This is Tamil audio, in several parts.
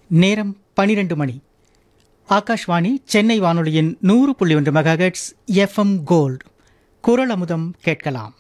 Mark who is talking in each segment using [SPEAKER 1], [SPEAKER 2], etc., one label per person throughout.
[SPEAKER 1] நேரம் பனிரெண்டு மணி ஆகாஷ்வாணி சென்னை வானொலியின் நூறு புள்ளி ஒன்று மெகாஹெட்ஸ் எஃப்எம் கோல்ட் குரல் அமுதம் கேட்கலாம்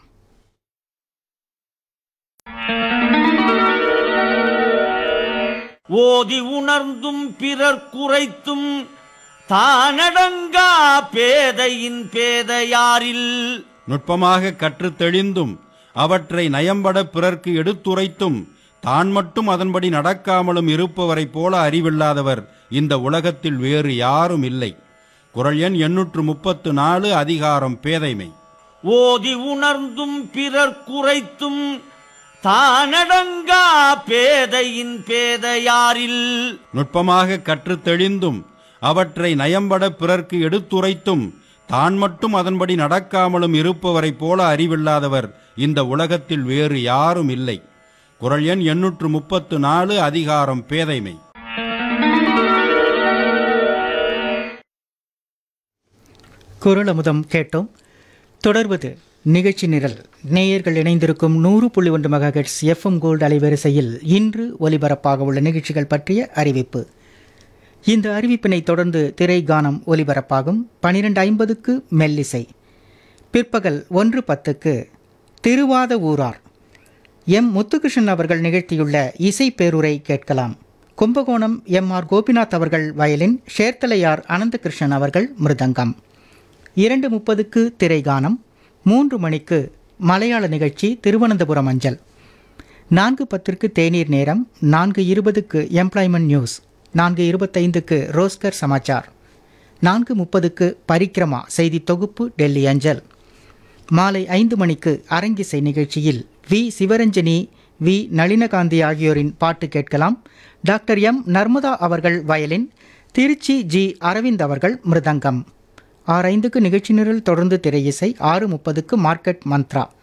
[SPEAKER 2] ஓதி உணர்ந்தும் பிறர் குறைத்தும் தானடங்கா பேதையின் பேதையாரில்
[SPEAKER 3] நுட்பமாக கற்றுத் தெளிந்தும் அவற்றை நயம்பட பிறர்க்கு எடுத்துரைத்தும் தான் மட்டும் அதன்படி நடக்காமலும் இருப்பவரைப் போல அறிவில்லாதவர் இந்த உலகத்தில் வேறு யாரும் இல்லை குரல் எண் எண்ணூற்று முப்பத்து நாலு அதிகாரம் பேதைமை
[SPEAKER 2] ஓதி உணர்ந்தும் பிறர் குறைத்தும் தானடங்கா பேதையின் பேதையாரில்
[SPEAKER 3] நுட்பமாக கற்றுத் தெளிந்தும் அவற்றை நயம்பட பிறர்க்கு எடுத்துரைத்தும் தான் மட்டும் அதன்படி நடக்காமலும் இருப்பவரைப் போல அறிவில்லாதவர் இந்த உலகத்தில் வேறு யாரும் இல்லை குரல் எண் எண்ணூற்று முப்பத்து நாலு அதிகாரம் பேதைமை
[SPEAKER 1] குரல் அமுதம் கேட்டோம் தொடர்வது நிகழ்ச்சி நிரல் நேயர்கள் இணைந்திருக்கும் நூறு புள்ளி ஒன்று மெகாஹெட்ஸ் எஃப்எம் கோல்டு அலைவரிசையில் இன்று ஒலிபரப்பாக உள்ள நிகழ்ச்சிகள் பற்றிய அறிவிப்பு இந்த அறிவிப்பினை தொடர்ந்து திரை கானம் ஒலிபரப்பாகும் பனிரெண்டு ஐம்பதுக்கு மெல்லிசை பிற்பகல் ஒன்று பத்துக்கு திருவாத ஊரார் எம் முத்துகிருஷ்ணன் அவர்கள் நிகழ்த்தியுள்ள இசை பேருரை கேட்கலாம் கும்பகோணம் எம் ஆர் கோபிநாத் அவர்கள் வயலின் ஷேர்த்தலையார் அனந்தகிருஷ்ணன் அவர்கள் மிருதங்கம் இரண்டு முப்பதுக்கு திரைகானம் மூன்று மணிக்கு மலையாள நிகழ்ச்சி திருவனந்தபுரம் அஞ்சல் நான்கு பத்திற்கு தேநீர் நேரம் நான்கு இருபதுக்கு எம்ப்ளாய்மெண்ட் நியூஸ் நான்கு இருபத்தைந்துக்கு ரோஸ்கர் சமாச்சார் நான்கு முப்பதுக்கு பரிக்கிரமா செய்தி தொகுப்பு டெல்லி அஞ்சல் மாலை ஐந்து மணிக்கு அரங்கிசை நிகழ்ச்சியில் வி சிவரஞ்சனி வி நளினகாந்தி ஆகியோரின் பாட்டு கேட்கலாம் டாக்டர் எம் நர்மதா அவர்கள் வயலின் திருச்சி ஜி அரவிந்த் அவர்கள் மிருதங்கம் ஆறு ஐந்துக்கு நிகழ்ச்சி நிரல் தொடர்ந்து திரையிசை ஆறு முப்பதுக்கு மார்க்கெட் மந்த்ரா